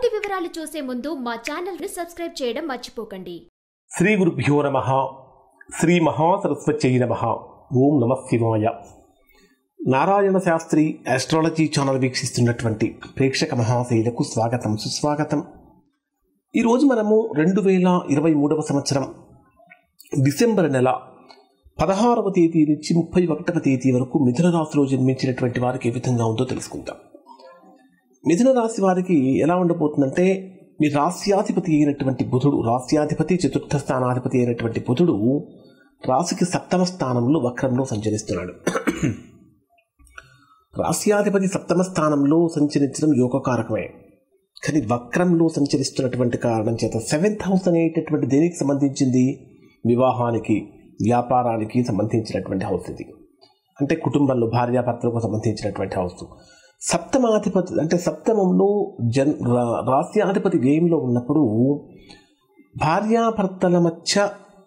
పూర్తి వివరాలు చూసే ముందు మా ఛానల్ ని సబ్స్క్రైబ్ చేయడం మర్చిపోకండి శ్రీ గురుభ్యో నమ శ్రీ మహాసరస్వత్యై నమ ఓం నమ శివాయ నారాయణ శాస్త్రి ఆస్ట్రాలజీ ఛానల్ వీక్షిస్తున్నటువంటి ప్రేక్షక మహాశైలకు స్వాగతం సుస్వాగతం ఈరోజు మనము రెండు వేల ఇరవై మూడవ సంవత్సరం డిసెంబర్ నెల పదహారవ తేదీ నుంచి ముప్పై ఒకటవ తేదీ వరకు మిథున రాశిలో జన్మించినటువంటి వారికి ఏ విధంగా ఉందో తెలుసుకుందాం మిథున రాశి వారికి ఎలా ఉండబోతుందంటే మీ రాస్యాధిపతి అయినటువంటి బుధుడు రాస్యాధిపతి చతుర్థ స్థానాధిపతి అయినటువంటి బుధుడు రాశికి సప్తమ స్థానంలో వక్రంలో సంచరిస్తున్నాడు రాస్యాధిపతి సప్తమ స్థానంలో సంచరించడం యోగకారకమే కానీ వక్రంలో సంచరిస్తున్నటువంటి కారణం చేత సెవెంత్ హౌస్ అనేటటువంటి దేనికి సంబంధించింది వివాహానికి వ్యాపారానికి సంబంధించినటువంటి హౌస్ ఇది అంటే కుటుంబంలో భార్యాభర్తలకు సంబంధించినటువంటి హౌస్ సప్తమాధిపతి అంటే సప్తమంలో జన్ రా- రాస్యాధిపతి వ్యయంలో ఉన్నప్పుడు భార్యాభర్తల మధ్య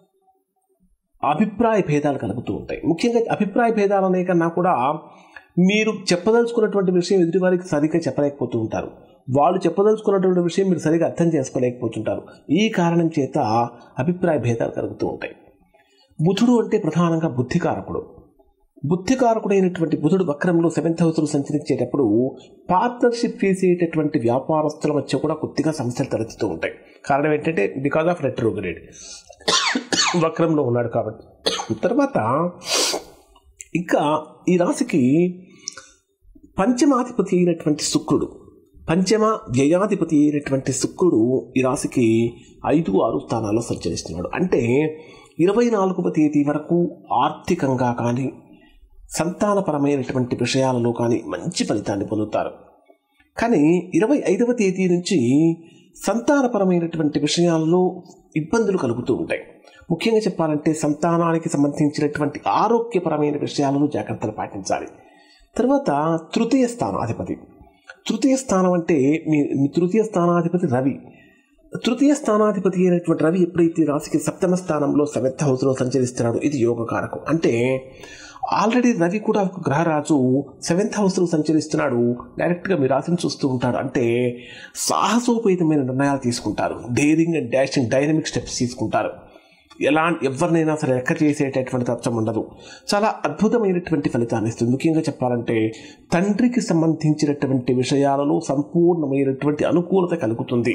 అభిప్రాయ భేదాలు కలుగుతూ ఉంటాయి ముఖ్యంగా అభిప్రాయ భేదాలు అనే కన్నా కూడా మీరు చెప్పదలుచుకున్నటువంటి విషయం ఎదుటివారికి సరిగ్గా చెప్పలేకపోతూ ఉంటారు వాళ్ళు చెప్పదలుచుకున్నటువంటి విషయం మీరు సరిగా అర్థం చేసుకోలేకపోతుంటారు ఈ కారణం చేత అభిప్రాయ భేదాలు కలుగుతూ ఉంటాయి బుధుడు అంటే ప్రధానంగా బుద్ధికారకుడు బుద్ధికారకుడైనటువంటి బుధుడు వక్రంలో సెవెంత్ హౌస్లో సంచరించేటప్పుడు పార్ట్నర్షిప్ చేసేటటువంటి వ్యాపారస్తుల మధ్య కూడా కొద్దిగా సమస్యలు తలెత్తుతూ ఉంటాయి కారణం ఏంటంటే బికాజ్ ఆఫ్ రెట్రోగ్రేడ్ వక్రంలో ఉన్నాడు కాబట్టి తర్వాత ఇంకా ఈ రాశికి పంచమాధిపతి అయినటువంటి శుక్రుడు పంచమ వ్యయాధిపతి అయినటువంటి శుక్రుడు ఈ రాశికి ఐదు ఆరు స్థానాల్లో సంచరిస్తున్నాడు అంటే ఇరవై నాలుగవ తేదీ వరకు ఆర్థికంగా కానీ సంతానపరమైనటువంటి విషయాలలో కానీ మంచి ఫలితాన్ని పొందుతారు కానీ ఇరవై ఐదవ తేదీ నుంచి సంతానపరమైనటువంటి విషయాల్లో ఇబ్బందులు కలుగుతూ ఉంటాయి ముఖ్యంగా చెప్పాలంటే సంతానానికి సంబంధించినటువంటి ఆరోగ్యపరమైన విషయాలను జాగ్రత్తలు పాటించాలి తర్వాత తృతీయ స్థానాధిపతి తృతీయ స్థానం అంటే మీ మీ తృతీయ స్థానాధిపతి రవి తృతీయ స్థానాధిపతి అయినటువంటి రవి ఎప్పుడైతే రాశికి సప్తమ స్థానంలో సెవెంత్ హౌస్లో సంచరిస్తున్నాడో ఇది యోగకారకం అంటే ఆల్రెడీ రవి కూడా ఒక గ్రహరాజు సెవెంత్ హౌస్లో సంచరిస్తున్నాడు డైరెక్ట్గా మీ రాశిని చూస్తూ ఉంటాడు అంటే సాహసోపేతమైన నిర్ణయాలు తీసుకుంటారు daring and dashing dynamic steps తీసుకుంటారు ఎలా ఎవరినైనా సరే లెక్క చేసేటటువంటి తత్వం ఉండదు చాలా అద్భుతమైనటువంటి ఫలితాన్ని ఇస్తుంది ముఖ్యంగా చెప్పాలంటే తండ్రికి సంబంధించినటువంటి విషయాలలో సంపూర్ణమైనటువంటి అనుకూలత కలుగుతుంది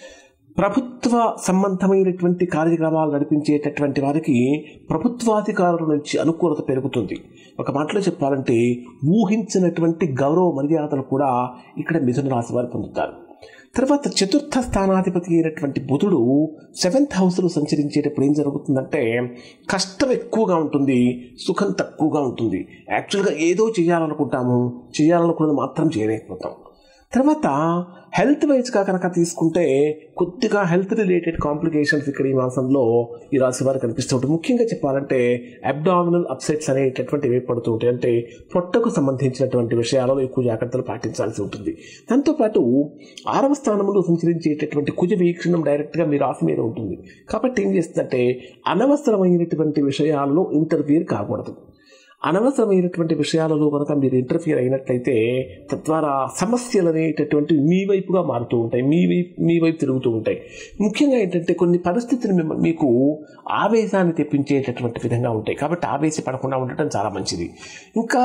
ప్రభుత్వ సంబంధమైనటువంటి కార్యక్రమాలు నడిపించేటటువంటి వారికి ప్రభుత్వాధికారుల నుంచి అనుకూలత పెరుగుతుంది ఒక మాటలో చెప్పాలంటే ఊహించినటువంటి గౌరవ మర్యాదలు కూడా ఇక్కడ మిథున రాశి వారు పొందుతారు తర్వాత చతుర్థ స్థానాధిపతి అయినటువంటి బుధుడు సెవెంత్ హౌస్లో సంచరించేటప్పుడు ఏం జరుగుతుందంటే కష్టం ఎక్కువగా ఉంటుంది సుఖం తక్కువగా ఉంటుంది యాక్చువల్గా ఏదో చేయాలనుకుంటాము చేయాలనుకున్నది మాత్రం చేయలేకపోతాం తర్వాత హెల్త్ వైజ్గా కనుక తీసుకుంటే కొద్దిగా హెల్త్ రిలేటెడ్ కాంప్లికేషన్స్ ఇక్కడ ఈ మాసంలో ఈ రాశి వారికి కనిపిస్తూ ఉంటుంది ముఖ్యంగా చెప్పాలంటే అబ్డామినల్ అప్సెట్స్ అనేటటువంటివి ఏర్పడుతూ ఉంటాయి అంటే పొట్టకు సంబంధించినటువంటి విషయాలలో ఎక్కువ జాగ్రత్తలు పాటించాల్సి ఉంటుంది దాంతోపాటు ఆరవ స్థానంలో సంచరించేటటువంటి కుజ వీక్షణం డైరెక్ట్గా మీ రాశి మీద ఉంటుంది కాబట్టి ఏం చేస్తుందంటే అనవసరమైనటువంటి విషయాల్లో ఇంటర్ఫియర్ కాకూడదు అనవసరమైనటువంటి విషయాలలో కనుక మీరు ఇంటర్ఫియర్ అయినట్లయితే తద్వారా సమస్యలు అనేటటువంటి మీ వైపుగా మారుతూ ఉంటాయి మీ వైపు మీ వైపు తిరుగుతూ ఉంటాయి ముఖ్యంగా ఏంటంటే కొన్ని పరిస్థితులు మిమ్మ- మీకు ఆవేశాన్ని తెప్పించేటటువంటి విధంగా ఉంటాయి కాబట్టి ఆవేశపడకుండా ఉండటం చాలా మంచిది ఇంకా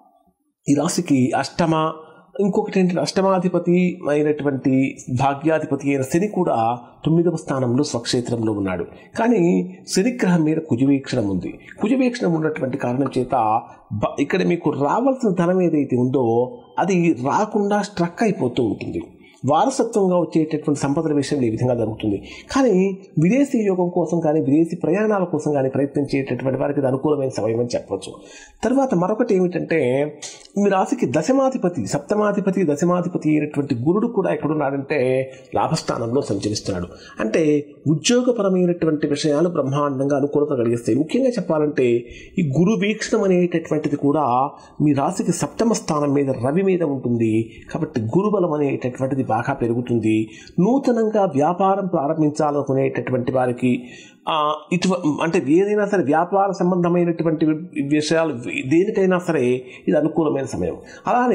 ఈ రాశికి అష్టమ ఇంకొకటి ఏంటంటే అష్టమాధిపతి అయినటువంటి భాగ్యాధిపతి అయిన శని కూడా తొమ్మిదవ స్థానంలో స్వక్షేత్రంలో ఉన్నాడు కానీ శనిగ్రహం మీద కుజవీక్షణం ఉంది కుజవీక్షణం ఉన్నటువంటి కారణం చేత బ- ఇక్కడ మీకు రావాల్సిన ధనం ఏదైతే ఉందో అది రాకుండా స్ట్రక్ అయిపోతూ ఉంటుంది వారసత్వంగా వచ్చేటటువంటి సంపదల విషయంలో ఈ విధంగా జరుగుతుంది కానీ విదేశీ యోగం కోసం కానీ విదేశీ ప్రయాణాల కోసం కానీ ప్రయత్నించేటటువంటి వారికి ఇది అనుకూలమైన సమయం అని చెప్పవచ్చు తర్వాత మరొకటి ఏమిటంటే మీ రాశికి దశమాధిపతి సప్తమాధిపతి దశమాధిపతి అయినటువంటి గురుడు కూడా ఎక్కడున్నాడంటే లాభస్థానంలో సంచరిస్తున్నాడు అంటే ఉద్యోగపరమైనటువంటి విషయాలు బ్రహ్మాండంగా అనుకూలత కలిగిస్తాయి ముఖ్యంగా చెప్పాలంటే ఈ గురు వీక్షణం అనేటటువంటిది కూడా మీ రాశికి సప్తమ స్థానం మీద రవి మీద ఉంటుంది కాబట్టి గురుబలం అనేటటువంటిది బాగా పెరుగుతుంది నూతనంగా వ్యాపారం ప్రారంభించాలనుకునేటటువంటి వారికి ఆ, ఇటు అంటే ఏదైనా సరే వ్యాపార సంబంధమైనటువంటి విషయాలు దేనికైనా సరే ఇది అనుకూలమైన సమయం అలానే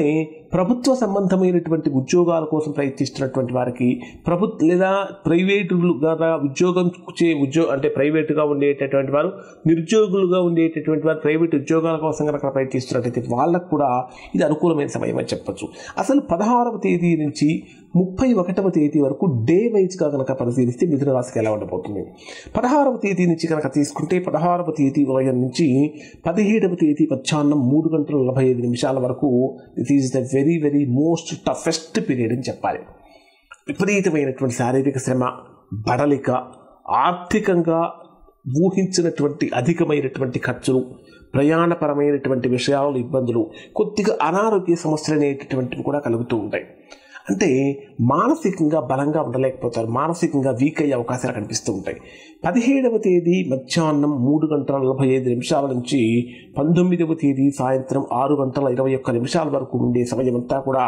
ప్రభుత్వ సంబంధమైనటువంటి ఉద్యోగాల కోసం ప్రయత్నిస్తున్నటువంటి వారికి ప్రభుత్వ లేదా ప్రైవేటులుగా ఉద్యోగం చే ఉద్యోగ అంటే ప్రైవేటుగా ఉండేటటువంటి వారు నిరుద్యోగులుగా ఉండేటటువంటి వారు ప్రైవేట్ ఉద్యోగాల కోసం కనుక ప్రయత్నిస్తున్నట్లయితే వాళ్ళకు కూడా ఇది అనుకూలమైన సమయం అని చెప్పొచ్చు అసలు పదహారవ తేదీ నుంచి ముప్పై ఒకటవ తేదీ వరకు డే వైజ్గా కనుక పరిశీలిస్తే మిథున రాశికి ఎలా ఉండబోతుంది పదహారవ తేదీ నుంచి కనుక తీసుకుంటే పదహారవ తేదీ ఉదయం నుంచి పదిహేడవ తేదీ మధ్యాహ్నం మూడు గంటల నలభై ఐదు నిమిషాల వరకు this is the very very most toughest period అని చెప్పాలి విపరీతమైనటువంటి శారీరక శ్రమ బడలిక ఆర్థికంగా ఊహించినటువంటి అధికమైనటువంటి ఖర్చులు ప్రయాణపరమైనటువంటి విషయాలలో ఇబ్బందులు కొద్దిగా అనారోగ్య సమస్యలు అనేటటువంటివి కూడా కలుగుతూ ఉంటాయి అంటే మానసికంగా బలంగా ఉండలేకపోతారు మానసికంగా వీక్ అయ్యే అవకాశాలు కనిపిస్తూ ఉంటాయి పదిహేడవ తేదీ మధ్యాహ్నం మూడు గంటల నలభై ఐదు నిమిషాల నుంచి పంతొమ్మిదవ తేదీ సాయంత్రం ఆరు గంటల ఇరవై ఒక్క నిమిషాల వరకు ఉండే సమయం అంతా కూడా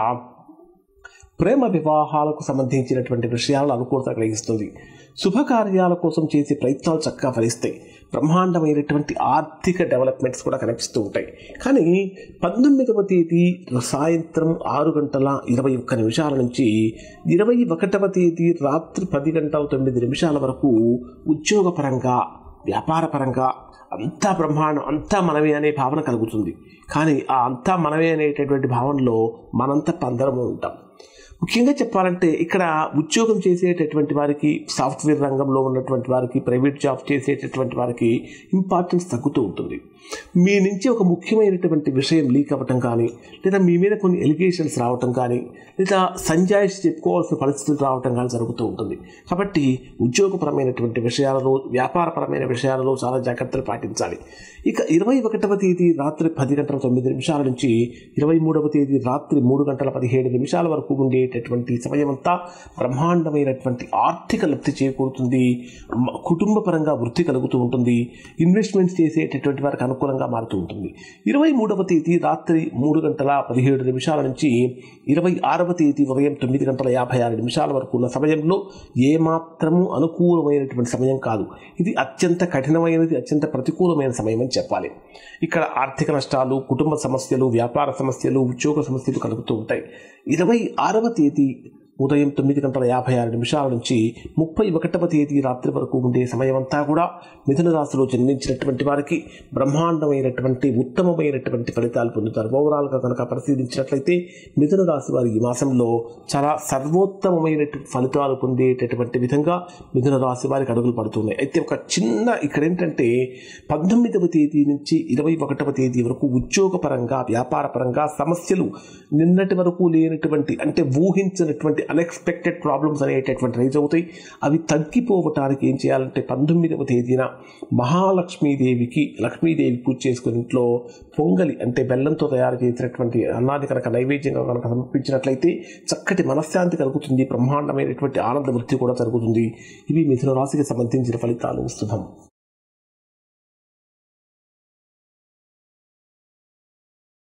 ప్రేమ వివాహాలకు సంబంధించినటువంటి విషయాలను అనుకూలత కలిగిస్తుంది శుభకార్యాల కోసం చేసే ప్రయత్నాలు చక్కగా ఫలిస్తాయి బ్రహ్మాండమైనటువంటి ఆర్థిక డెవలప్మెంట్స్ కూడా కనిపిస్తూ ఉంటాయి కానీ పంతొమ్మిదవ తేదీ సాయంత్రం ఆరు గంటల ఇరవై ఒక్క నిమిషాల నుంచి ఇరవై ఒకటవ తేదీ రాత్రి పది గంటల తొమ్మిది నిమిషాల వరకు ఉద్యోగపరంగా వ్యాపారపరంగా అంతా బ్రహ్మాండం అంతా మనమే అనే భావన కలుగుతుంది కానీ ఆ అంతా మనమే అనేటటువంటి భావనలో మనంతా పందరము ఉంటాం ముఖ్యంగా చెప్పాలంటే ఇక్కడ ఉద్యోగం చేసేటటువంటి వారికి సాఫ్ట్వేర్ రంగంలో ఉన్నటువంటి వారికి ప్రైవేట్ జాబ్ చేసేటటువంటి వారికి ఇంపార్టెన్స్ తగ్గుతూ ఉంటుంది మీ నుంచి ఒక ముఖ్యమైనటువంటి విషయం లీక్ అవ్వటం కానీ లేదా మీ మీద కొన్ని ఎలిగేషన్స్ రావటం కానీ లేదా సంజాయిషి చెప్పుకోవాల్సిన పరిస్థితులు రావటం కానీ జరుగుతూ ఉంటుంది కాబట్టి ఉద్యోగపరమైనటువంటి విషయాలలో వ్యాపారపరమైన విషయాలలో చాలా జాగ్రత్తలు పాటించాలి ఇక ఇరవై ఒకటవ తేదీ రాత్రి పది గంటల తొమ్మిది నిమిషాల నుంచి ఇరవై మూడవ తేదీ రాత్రి మూడు గంటల పదిహేడు నిమిషాల వరకు ఉండేటటువంటి సమయం అంతా బ్రహ్మాండమైనటువంటి ఆర్థిక లబ్ధి చేకూరుతుంది మ- కుటుంబపరంగా వృద్ధి కలుగుతూ ఉంటుంది ఇన్వెస్ట్మెంట్స్ చేసేటటువంటి వారికి అనుకూలంగా మారుతూ ఉంటుంది ఇరవై మూడవ తేదీ రాత్రి మూడు గంటల పదిహేడు నిమిషాల నుంచి ఇరవై ఆరవ తేదీ ఉదయం తొమ్మిది గంటల యాభై ఆరు నిమిషాల వరకు ఉన్న సమయంలో ఏమాత్రము అనుకూలమైనటువంటి సమయం కాదు ఇది అత్యంత కఠినమైనది అత్యంత ప్రతికూలమైన సమయం అని చెప్పాలి ఇక్కడ ఆర్థిక నష్టాలు కుటుంబ సమస్యలు వ్యాపార సమస్యలు ఉద్యోగ సమస్యలు కలుగుతూ ఉంటాయి ఇరవై ఆరవ తేదీ ఉదయం తొమ్మిది గంటల యాభై ఆరు నిమిషాల నుంచి ముప్పై ఒకటవ తేదీ రాత్రి వరకు ఉండే సమయం అంతా కూడా మిథున రాశిలో జన్మించినటువంటి వారికి బ్రహ్మాండమైనటువంటి ఉత్తమమైనటువంటి ఫలితాలు పొందుతారు ఓవరాల్గా కనుక పరిశీలించినట్లయితే మిథున రాశి వారి ఈ మాసంలో చాలా సర్వోత్తమమైనటువంటి ఫలితాలు పొందేటటువంటి విధంగా మిథున రాశి వారికి అడుగులు పడుతున్నాయి అయితే ఒక చిన్న ఇక్కడ ఏంటంటే పంతొమ్మిదవ తేదీ నుంచి ఇరవై ఒకటవ తేదీ వరకు ఉద్యోగపరంగా వ్యాపారపరంగా సమస్యలు నిన్నటి వరకు లేనటువంటి అంటే ఊహించినటువంటి అన్ఎక్స్పెక్టెడ్ ప్రాబ్లమ్స్ అనేటటువంటి రైజ్ అవుతాయి అవి తగ్గిపోవటానికి ఏం చేయాలంటే పంతొమ్మిదవ తేదీన మహాలక్ష్మీదేవికి లక్ష్మీదేవి పూజ చేసుకుని ఇంట్లో పొంగలి అంటే బెల్లంతో తయారు చేసినటువంటి అన్నాది కనుక నైవేద్యంగా కనుక సమర్పించినట్లయితే చక్కటి మనశ్శాంతి కలుగుతుంది బ్రహ్మాండమైనటువంటి ఆనంద వృద్ధి కూడా జరుగుతుంది ఇవి మిథున రాశికి సంబంధించిన ఫలితాలు శుభం